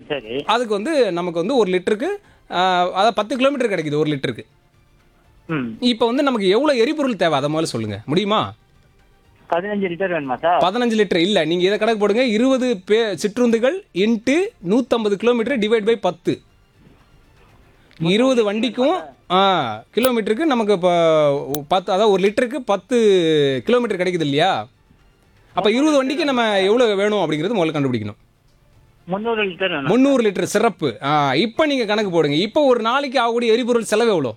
சரி அதுக்கு வந்து நமக்கு வந்து ஒரு லிட்டருக்கு அதாவது பத்து கிலோமீட்டர் கிடைக்குது ஒரு லிட்டருக்கு ம் இப்போ வந்து நமக்கு எவ்வளோ எரிபொருள் தேவை அதை முதல்ல சொல்லுங்கள் முடியுமா பதினஞ்சு லிட்டர் வேணுமா சார் பதினஞ்சு லிட்டர் இல்லை நீங்கள் இதை கணக்கு போடுங்க இருபது பே சிற்றுந்துகள் இன்ட்டு நூற்றம்பது கிலோமீட்டர் டிவைட் பை பத்து இருபது வண்டிக்கும் ஆ கிலோமீட்டருக்கு நமக்கு இப்போ பத்து அதாவது ஒரு லிட்டருக்கு பத்து கிலோமீட்டர் கிடைக்குது இல்லையா அப்போ இருபது வண்டிக்கு நம்ம எவ்வளோ வேணும் அப்படிங்கிறது முதல்ல கண்டுபிடிக்கணும் முந்நூறு லிட்டர் வேணும் முந்நூறு லிட்டர் சிறப்பு ஆ இப்போ நீங்கள் கணக்கு போடுங்க இப்போ ஒரு நாளைக்கு ஆகக்கூடிய எரிபொருள் செலவு எவ்வளோ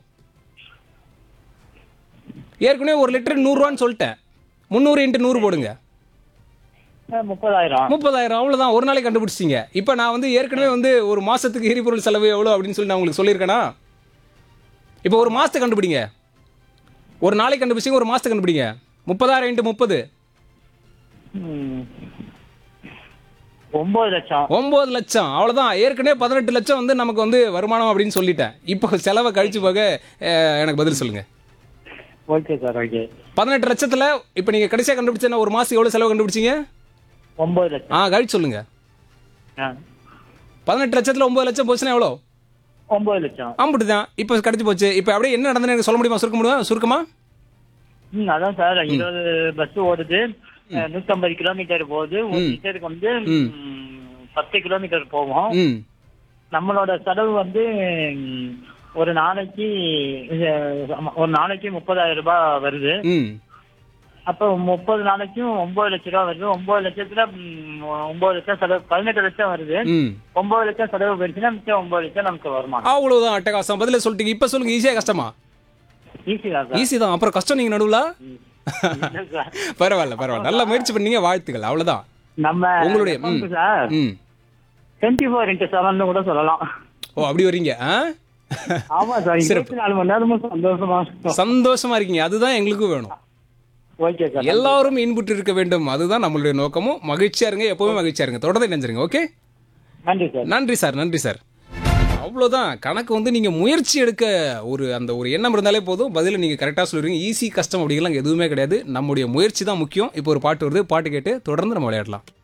ஏற்கனவே ஒரு லிட்டர் நூறுரூவான்னு சொல்லிட்டேன் முந்நூறு இன்ட்டு நூறு போடுங்க சார், முப்பதாயிரம் முப்பதாயிரம் அவ்வளோதான் ஒரு நாளைக்கு கண்டுபிடிச்சிங்க இப்போ நான் வந்து ஏற்கனவே வந்து ஒரு மாதத்துக்கு எரிபொருள் செலவு எவ்வளோ அப்படின்னு சொல்லி நான் உங்களுக்கு சொல்லியிருக்கேனா இப்போ ஒரு மாதத்துக்கு கண்டுபிடிங்க ஒரு நாளைக்கு கண்டுபிடிச்சிங்க ஒரு மாதத்துக்கு கண்டுபிடிங்க முப்பதாயிரம் இன்ட்டு முப்பது ம். ஒன்பது லட்சம் ஒம்பது லட்சம் அவ்வளோதான் ஏற்கனவே பதினெட்டு லட்சம் வந்து நமக்கு வந்து வருமானம் அப்படின்னு சொல்லிட்டேன் இப்போ செலவை கழிச்சு போக அஹ், எனக்கு பதில் சொல்லுங்கள் ஓகே சார் ஓகே பதினெட்டு லட்சத்தில் இப்போ நீங்கள் கடைசியாக கண்டுபிடிச்சா ஒரு மாதம் எவ்வளோ செலவு கண்டுபிடிச்சிங்க ஒன்பது லட்சம் ஆ கழிச்சு சொல்லுங்கள் ஆ. பதினெட்டு லட்சத்தில் ஒம்பது லட்சம் போச்சுன்னா எவ்வளோ ஒன்பது லட்சம் ஆம்பிட்டு தான் இப்போ கிடைச்சி போச்சு இப்போ அப்படியே என்ன நடந்ததுன்னு எனக்கு சொல்ல முடியுமா சுருக்க முடியுமா சுருக்கமா ம் அதான் சார் இருபது பஸ் ஓடுது அஹ், நூத்தம்பது கிலோமீட்டர் போகுது ஒரு லிட்டருக்கு வந்து ம், பத்து கிலோமீட்டர் போகும் ம் நம்மளோட செலவு வந்து ம், ஒரு நாளைக்கு அஹ், ஆமா, ஒரு நாளைக்கு முப்பதாயிரம் ரூபாய் வருது ம் அப்போ முப்பது நாளைக்கும் ஒன்பது லட்ச ரூபா வருது ஒன்பது லட்சத்துல ம், ஒன்பது லட்சம் செலவு பதினெட்டு லட்சம் வருது ம் ஒன்பது லட்சம் செலவு போயிடுச்சுன்னா மிச்சம் ஒன்பது லட்சம் நமக்கு வருமானம் அவ்வளவுதான் அட்டகாசம் பதில சொல்லிட்டீங்க இப்போ சொல்லுங்க ஈஸியா கஷ்டமா ஈஸி தான் சார் ஈஸி தான் அப்புறம் கஷ்டம் நீங்க நடுவுல இல்ல சார். பரவாயில்ல பரவாயில்ல நல்லா முயற்சி பண்ணீங்க வாழ்த்துக்கள் அவ்வளவுதான் நம்ம உங்களுடைய, ம். account சார் ம் டுவெண்ட்டி ஃபோர் இன்ட்டு செவன் கூட சொல்லலாம் ஓ அப்படி வர்றீங்க ஆ ஆமா சார் இருபத்தி நாலு மணி நேரமும் சந்தோஷமா இருக்கும் சந்தோஷமா இருக்கீங்க அதுதான் எங்களுக்கும் வேணும் ஓகே சார் எல்லாரும் இன்புற்று இருக்க வேண்டும் அதுதான் நம்மளுடைய நோக்கமும் மகிழ்ச்சியா இருங்க எப்பவுமே மகிழ்ச்சியா இருங்க தொடர்ந்து நினைஞ்சிருங்க ஓகே நன்றி சார் நன்றி சார் நன்றி சார் அவ்வளோதான் கணக்கு வந்து நீங்கள் முயற்சி எடுக்க ஒரு அந்த ஒரு எண்ணம் இருந்தாலே போதும் பதில் நீங்கள் கரெக்டாக சொல்லுவீங்க ஈஸி கஷ்டம் அப்படிங்கலாம் எதுவுமே கிடையாது நம்முடைய முயற்சி தான் முக்கியம் இப்போ ஒரு பாட்டு வருது பாட்டு கேட்டு தொடர்ந்து நம்ம விளையாடலாம்